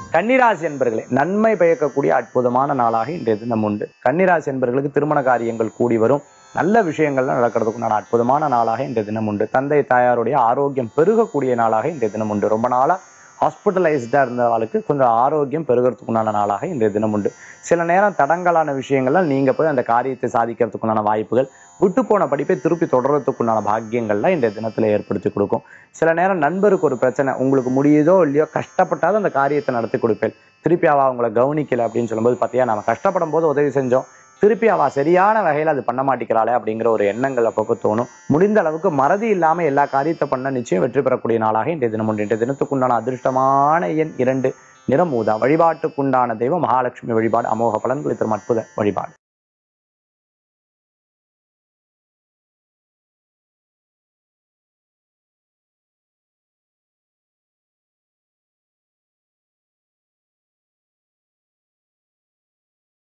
கன்னிராசி என்பர்களே நன்மை பயக்கக்கூடிய அற்புதமான நாளாக இன்றைய தினம் உண்டு கன்னிராசி என்பர்களுக்கு திருமண காரியங்கள் கூடி வரும் நல்ல விஷயங்கள்லாம் நடக்கிறதுக்குண்டான அற்புதமான நாளாக இன்றைய தினம் உண்டு தந்தை தாயாருடைய ஆரோக்கியம் பெருகக்கூடிய நாளாக இன்றைய தினம் உண்டு ரொம்ப நாளா ஹாஸ்பிட்டலைஸ்டாக இருந்தவர்களுக்கு கொஞ்சம் ஆரோக்கியம் பெருகிறதுக்குண்டான நாளாக இன்றைய தினம் உண்டு சில நேரம் தடங்கலான விஷயங்கள்லாம் நீங்க போய் அந்த காரியத்தை சாதிக்கிறதுக்குண்டான வாய்ப்புகள் விட்டு போன படிப்பை திருப்பி தொடர்றதுக்குண்டான பாக்கியங்கள்லாம் இன்றைய தினத்துல ஏற்படுத்தி கொடுக்கும் சில நேரம் நண்பருக்கு ஒரு பிரச்சனை உங்களுக்கு முடியுதோ இல்லையோ கஷ்டப்பட்டாவது அந்த காரியத்தை நடத்தி கொடுப்பேன் திருப்பி அவ அவங்கள கவனிக்கல அப்படின்னு சொல்லும்போது பார்த்தியா நம்ம கஷ்டப்படும் போது உதவி செஞ்சோம் திருப்பி அவ சரியான வகையில் அது பண்ண மாட்டேங்கிறாளே அப்படிங்கிற ஒரு எண்ணங்கள் அப்பப்போ தோணும் முடிந்த அளவுக்கு மறதி இல்லாம எல்லா காரியத்தை பண்ண நிச்சயம் வெற்றி பெறக்கூடிய நாளாக இன்றைய தினம் உண்டு இன்றைய தினத்துக்குண்டான அதிர்ஷ்டமான எண் இரண்டு நிறம் ஊதா வழிபாட்டுக்குண்டான தெய்வம் மகாலட்சுமி வழிபாடு அமோக பலன்களை தரும் அற்புத வழிபாடு